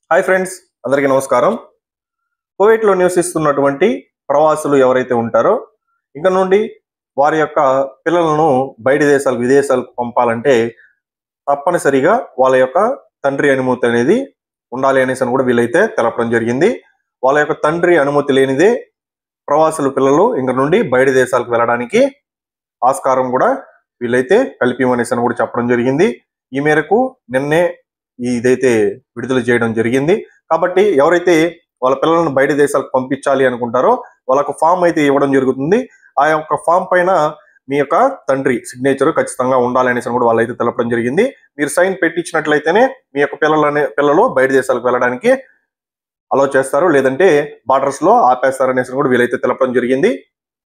hi friends అందరికీ నమస్కారం కువైట్లో నివసిస్తున్నటువంటి ప్రవాసులు ఎవరైతే ఉంటారో ఇక నుండి వారి యొక్క పిల్లలను బయట దేశాలకు విదేశాలకు పంపాలంటే తప్పనిసరిగా వాళ్ళ యొక్క తండ్రి అనుమతి అనేది ఉండాలి అనేసి అని కూడా వీళ్ళైతే తెలపడం జరిగింది వాళ్ళ యొక్క తండ్రి అనుమతి లేనిదే ప్రవాసుల పిల్లలు ఇంక నుండి బయట దేశాలకు వెళ్ళడానికి ఆస్కారం కూడా వీళ్ళైతే కల్పిమనేసి అని కూడా చెప్పడం జరిగింది ఈ మేరకు నిన్నే ఈ ఇదైతే విడుదల చేయడం జరిగింది కాబట్టి ఎవరైతే వాళ్ళ పిల్లలను బయట దేశాలకు పంపించాలి అనుకుంటారో వాళ్ళకు ఫామ్ అయితే ఇవ్వడం జరుగుతుంది ఆ యొక్క ఫామ్ పైన మీ యొక్క తండ్రి సిగ్నేచర్ ఖచ్చితంగా ఉండాలి అనేసి కూడా వాళ్ళైతే తెలపడం జరిగింది మీరు సైన్ పెట్టించినట్లయితేనే మీ యొక్క పిల్లలనే పిల్లలు బయట దేశాలకు వెళ్ళడానికి అలో చేస్తారు లేదంటే బార్డర్స్ లో ఆపేస్తారు అనేసి కూడా వీళ్ళైతే తెలపడం జరిగింది